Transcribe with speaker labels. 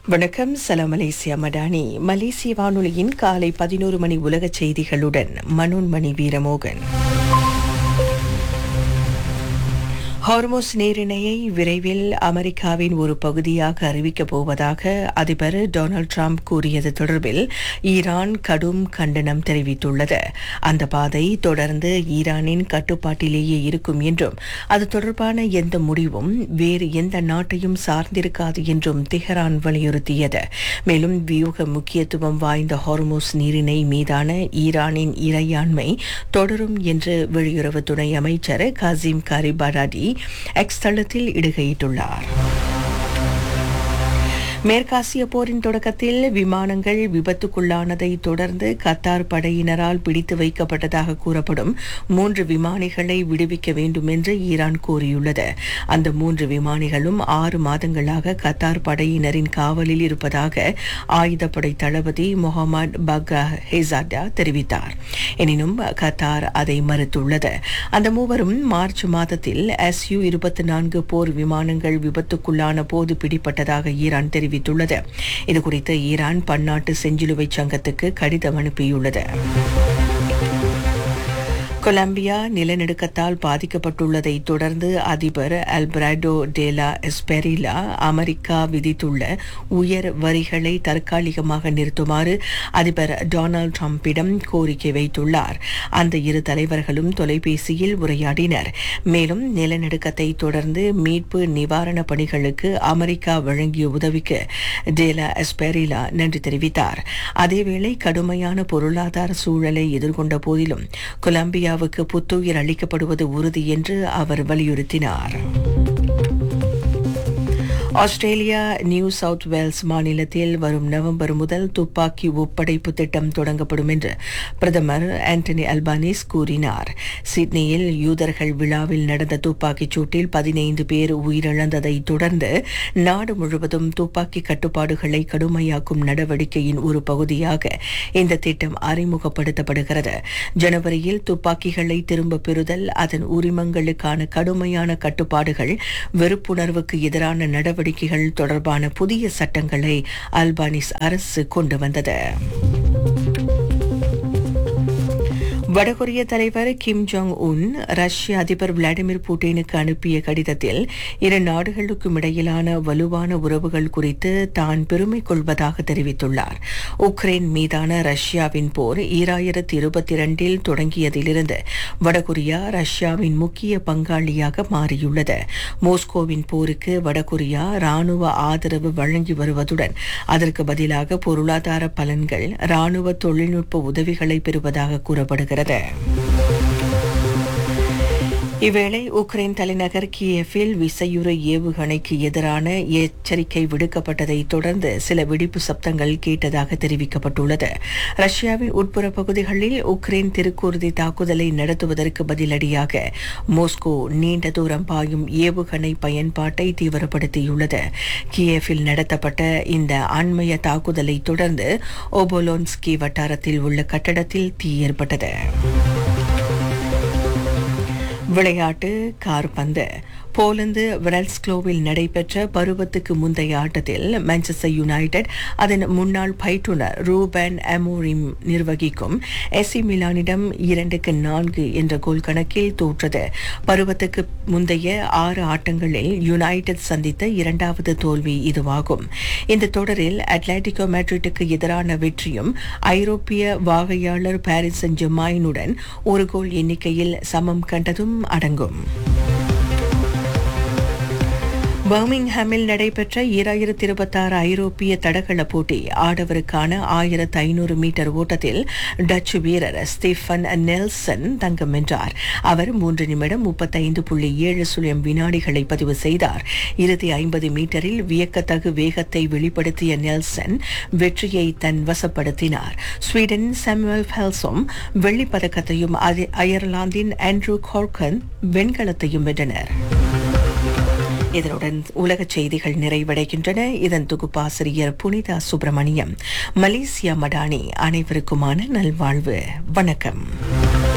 Speaker 1: வணக்கம் சலாம் மலேசியா மடானி மலேசிய வானொலியின் காலை பதினோரு மணி உலக செய்திகளுடன் மனோன்மணி வீரமோகன் ஹார்மோஸ் நீரிணையை விரைவில் அமெரிக்காவின் ஒரு பகுதியாக அறிவிக்கப் போவதாக அதிபர் டொனால்ட் ட்ரம்ப் கூறியது தொடர்பில் ஈரான் கடும் கண்டனம் தெரிவித்துள்ளது அந்த பாதை தொடர்ந்து ஈரானின் கட்டுப்பாட்டிலேயே இருக்கும் என்றும் அது தொடர்பான எந்த முடிவும் வேறு எந்த நாட்டையும் சார்ந்திருக்காது என்றும் தெஹரான் வலியுறுத்தியது மேலும் வியூக முக்கியத்துவம் வாய்ந்த ஹார்மோஸ் நீரிணை மீதான ஈரானின் இறையாண்மை தொடரும் என்று வெளியுறவுத்துறை அமைச்சர் காசிம் காரிபாராடி எக்ஸ் தளத்தில் இடுகையிட்டுள்ளார் மேற்காசிய போரின் தொடக்கத்தில் விமானங்கள் விபத்துக்குள்ளானதை தொடர்ந்து கத்தார் படையினரால் பிடித்து வைக்கப்பட்டதாக கூறப்படும் மூன்று விமானிகளை விடுவிக்க வேண்டும் என்று ஈரான் கூறியுள்ளது அந்த மூன்று விமானிகளும் ஆறு மாதங்களாக கத்தார் படையினரின் காவலில் இருப்பதாக ஆயுதப்படை தளபதி முகமது பக்ரா ஹெசாடா தெரிவித்தார் எனினும் கத்தார் அதை மறுத்துள்ளது அந்த மூவரும் மார்ச் மாதத்தில் எஸ்யூ இருபத்தி நான்கு போர் விமானங்கள் விபத்துக்குள்ளான போது பிடிப்பட்டதாக ஈரான் தெரிவித்துள்ளது இதுகுறித்து ஈரான் பன்னாட்டு செஞ்சிலுவை சங்கத்துக்கு கடிதம் அனுப்பியுள்ளது கொலம்பியா நிலநடுக்கத்தால் பாதிக்கப்பட்டுள்ளதை தொடர்ந்து அதிபர் அல்பிராடோ டேலா எஸ்பெரிலா அமெரிக்கா விதித்துள்ள உயர் வரிகளை தற்காலிகமாக நிறுத்துமாறு அதிபர் டொனால்டு டிரம்பிடம் கோரிக்கை வைத்துள்ளார் அந்த இரு தலைவர்களும் தொலைபேசியில் உரையாடினர் மேலும் நிலநடுக்கத்தை தொடர்ந்து மீட்பு நிவாரணப் பணிகளுக்கு அமெரிக்கா வழங்கிய உதவிக்கு டேலா எஸ்பெரிலா நன்றி தெரிவித்தார் அதேவேளை கடுமையான பொருளாதார சூழலை எதிர்கொண்ட போதிலும் கொலம்பியா இந்தியாவுக்கு புத்துயிர் அளிக்கப்படுவது உறுதி என்று அவர் வலியுறுத்தினார் ஆஸ்திரேலியா நியூ சவுத் வேல்ஸ் மாநிலத்தில் வரும் நவம்பர் முதல் துப்பாக்கி ஒப்படைப்பு திட்டம் தொடங்கப்படும் என்று பிரதமர் ஆண்டனி அல்பானிஸ் கூறினார் சிட்னியில் யூதர்கள் விழாவில் நடந்த துப்பாக்கிச் சூட்டில் பதினைந்து பேர் உயிரிழந்ததை தொடர்ந்து நாடு முழுவதும் துப்பாக்கி கட்டுப்பாடுகளை கடுமையாக்கும் நடவடிக்கையின் ஒரு பகுதியாக இந்த திட்டம் அறிமுகப்படுத்தப்படுகிறது ஜனவரியில் துப்பாக்கிகளை திரும்ப பெறுதல் அதன் உரிமங்களுக்கான கடுமையான கட்டுப்பாடுகள் வெறுப்புணர்வுக்கு எதிரான நடவடிக்கை நடவடிக்கைகள் தொடர்பான புதிய சட்டங்களை அல்பானிஸ் அரசு கொண்டு வந்தது வடகொரிய தலைவர் கிம் ஜோங் உன் ரஷ்ய அதிபர் விளாடிமிர் புட்டினுக்கு அனுப்பிய கடிதத்தில் இரு நாடுகளுக்கும் இடையிலான வலுவான உறவுகள் குறித்து தான் பெருமை கொள்வதாக தெரிவித்துள்ளார் உக்ரைன் மீதான ரஷ்யாவின் போர் ஈராயிரத்தி இருபத்தி இரண்டில் தொடங்கியதிலிருந்து வடகொரியா ரஷ்யாவின் முக்கிய பங்காளியாக மாறியுள்ளது மோஸ்கோவின் போருக்கு வடகொரியா ராணுவ ஆதரவு வழங்கி வருவதுடன் அதற்கு பதிலாக பொருளாதார பலன்கள் ராணுவ தொழில்நுட்ப உதவிகளை பெறுவதாக கூறப்படுகிறது இவ்வேளை உக்ரைன் தலைநகர் கியேஃபில் விசையுற ஏவுகணைக்கு எதிரான எச்சரிக்கை விடுக்கப்பட்டதை தொடர்ந்து சில வெடிப்பு சப்தங்கள் கேட்டதாக தெரிவிக்கப்பட்டுள்ளது ரஷ்யாவின் உட்புற பகுதிகளில் உக்ரைன் திருக்கூர்தி தாக்குதலை நடத்துவதற்கு பதிலடியாக மோஸ்கோ நீண்ட தூரம் பாயும் ஏவுகணை பயன்பாட்டை தீவிரப்படுத்தியுள்ளது கியேஃபில் நடத்தப்பட்ட இந்த அண்மைய தாக்குதலை தொடர்ந்து ஓபோலோன்ஸ்கி வட்டாரத்தில் உள்ள கட்டடத்தில் தீ ஏற்பட்டது விளையாட்டு கார்பந்து போலந்து விரல்ஸ்க்ளோவில் நடைபெற்ற பருவத்துக்கு முந்தைய ஆட்டத்தில் மான்செஸ்டர் யுனைடெட் அதன் முன்னாள் பயிற்றுனர் ரூபன் அமோரிம் நிர்வகிக்கும் எஸ்சி மிலானிடம் இரண்டுக்கு நான்கு என்ற கோல் கணக்கில் தோற்றது பருவத்துக்கு முந்தைய ஆறு ஆட்டங்களில் யுனைடெட் சந்தித்த இரண்டாவது தோல்வி இதுவாகும் இந்த தொடரில் அட்லாண்டிகோ மேட்ரிட்டுக்கு எதிரான வெற்றியும் ஐரோப்பிய வாகையாளர் பாரிஸ் சென் ஜெமாயினுடன் ஒரு கோல் எண்ணிக்கையில் சமம் கண்டதும் அடங்கும் பர்மிங்ஹாமில் நடைபெற்ற ஈராயிரத்தி இருபத்தாறு ஐரோப்பிய தடகள போட்டி ஆடவருக்கான ஆயிரத்து ஐநூறு மீட்டர் ஓட்டத்தில் டச்சு வீரர் ஸ்டீஃபன் நெல்சன் தங்கம் வென்றார் அவர் மூன்று நிமிடம் முப்பத்தைந்து புள்ளி ஏழு சுழியம் வினாடிகளை பதிவு செய்தார் இறுதி ஐம்பது மீட்டரில் வியக்கத்தகு வேகத்தை வெளிப்படுத்திய நெல்சன் வெற்றியை தன் வசப்படுத்தினார் ஸ்வீடன் சாமுவல் ஃபெல்சோம் வெள்ளிப் பதக்கத்தையும் அயர்லாந்தின் ஆண்ட்ரூ கார்கன் வெண்கலத்தையும் வென்றனர் இதனுடன் உலக செய்திகள் நிறைவடைகின்றன இதன் தொகுப்பாசிரியர் புனிதா சுப்பிரமணியம் மலேசியா மடானி அனைவருக்குமான நல்வாழ்வு வணக்கம்